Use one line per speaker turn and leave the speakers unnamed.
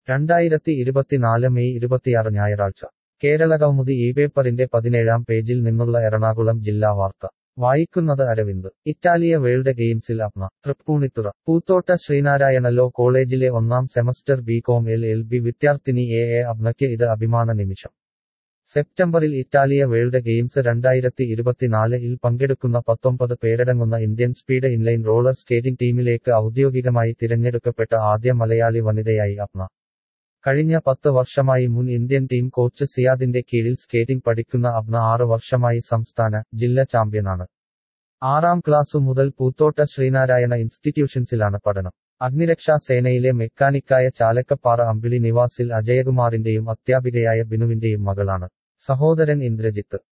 രണ്ടായിരത്തി ഇരുപത്തിനാല് മെയ് ഇരുപത്തിയാറ് ഞായറാഴ്ച കേരള കൗമുദി ഈ പേപ്പറിന്റെ പതിനേഴാം പേജിൽ നിന്നുള്ള എറണാകുളം ജില്ലാ വാർത്ത വായിക്കുന്നത് അരവിന്ദ് ഇറ്റാലിയ വേൾഡ് ഗെയിംസിൽ അപ്ന തൃപ്പൂണിത്തുറ പൂത്തോട്ട ശ്രീനാരായണ ലോ കോളേജിലെ ഒന്നാം semester B Com L L B വിദ്യാർത്ഥിനി എ എ അബ്നയ്ക്ക് ഇത് അഭിമാന നിമിഷം സെപ്റ്റംബറിൽ ഇറ്റാലിയ വേൾഡ് ഗെയിംസ് രണ്ടായിരത്തി ഇരുപത്തിനാലിൽ പങ്കെടുക്കുന്ന പത്തൊമ്പത് പേരടങ്ങുന്ന Indian speed inline roller skating ടീമിലേക്ക് ഔദ്യോഗികമായി തിരഞ്ഞെടുക്കപ്പെട്ട ആദ്യ മലയാളി വനിതയായി അപ്ന കഴിഞ്ഞ പത്ത് വർഷമായി മുൻ ഇന്ത്യൻ ടീം കോച്ച് സിയാദിന്റെ കീഴിൽ സ്കേറ്റിംഗ് പഠിക്കുന്ന അബ്ന ആറ് വർഷമായി സംസ്ഥാന ജില്ല ചാമ്പ്യനാണ് ആറാം ക്ലാസ്സു മുതൽ പൂത്തോട്ട ശ്രീനാരായണ ഇൻസ്റ്റിറ്റ്യൂഷൻസിലാണ് പഠനം അഗ്നിരക്ഷാ സേനയിലെ മെക്കാനിക്കായ ചാലക്കപ്പാറ അമ്പിളി നിവാസിൽ അജയകുമാറിന്റെയും അധ്യാപികയായ ബിനുവിന്റെയും മകളാണ് സഹോദരൻ ഇന്ദ്രജിത്ത്